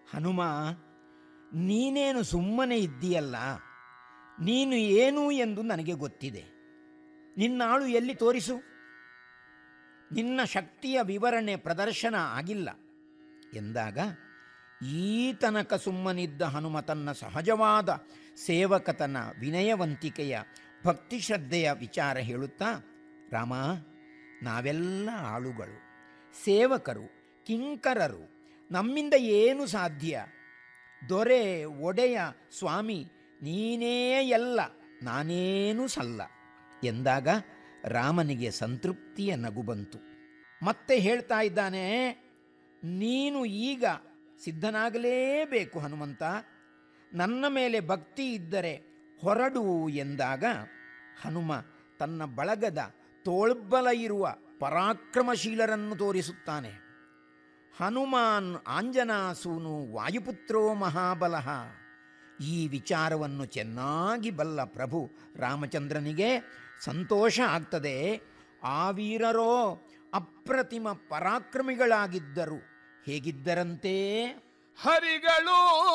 ಹನುಮ ನೀನೇನು ಸುಮ್ಮನೆ ಇದ್ದೀಯಲ್ಲ ನೀನು ಏನು ಎಂದು ನನಗೆ ಗೊತ್ತಿದೆ ನಿನ್ನಾಳು ಎಲ್ಲಿ ತೋರಿಸು ನಿನ್ನ ಶಕ್ತಿಯ ವಿವರಣೆ ಪ್ರದರ್ಶನ ಆಗಿಲ್ಲ ಎಂದಾಗ ಈ ತನಕ ಸುಮ್ಮನಿದ್ದ ಹನುಮ ತನ್ನ ಸಹಜವಾದ ಸೇವಕತನ ವಿನಯವಂತಿಕೆಯ ಭಕ್ತಿ ಶ್ರದ್ಧೆಯ ವಿಚಾರ ಹೇಳುತ್ತಾ ರಾಮ ನಾವೆಲ್ಲ ಆಳುಗಳು ಸೇವಕರು ಕಿಂಕರರು ನಮ್ಮಿಂದ ಏನು ಸಾಧ್ಯ ದೊರೆ ಒಡೆಯ ಸ್ವಾಮಿ ನೀನೇ ಎಲ್ಲ ನಾನೇನೂ ಸಲ್ಲ ಎಂದಾಗ ರಾಮನಿಗೆ ಸಂತೃಪ್ತಿಯ ನಗು ಬಂತು ಮತ್ತೆ ಹೇಳ್ತಾ ಇದ್ದಾನೆ ನೀನು ಈಗ ಸಿದ್ಧನಾಗಲೇಬೇಕು ಹನುಮಂತ ನನ್ನ ಮೇಲೆ ಭಕ್ತಿ ಇದ್ದರೆ ಹೊರಡು ಎಂದಾಗ ಹನುಮ ತನ್ನ ಬಳಗದ ತೋಳ್ಬಲ ಇರುವ ಪರಾಕ್ರಮಶೀಲರನ್ನು ತೋರಿಸುತ್ತಾನೆ ಹನುಮಾನ್ ಆಂಜನಾಸೂನು ವಾಯುಪುತ್ರೋ ಮಹಾಬಲಃ ಈ ವಿಚಾರವನ್ನು ಚೆನ್ನಾಗಿ ಬಲ್ಲ ಪ್ರಭು ರಾಮಚಂದ್ರನಿಗೆ ಸಂತೋಷ ಆಗ್ತದೆ ಆ ವೀರರೋ ಅಪ್ರತಿಮ ಪರಾಕ್ರಮಿಗಳಾಗಿದ್ದರು ಹೇಗಿದ್ದರಂತೆ ಹರಿಗಳು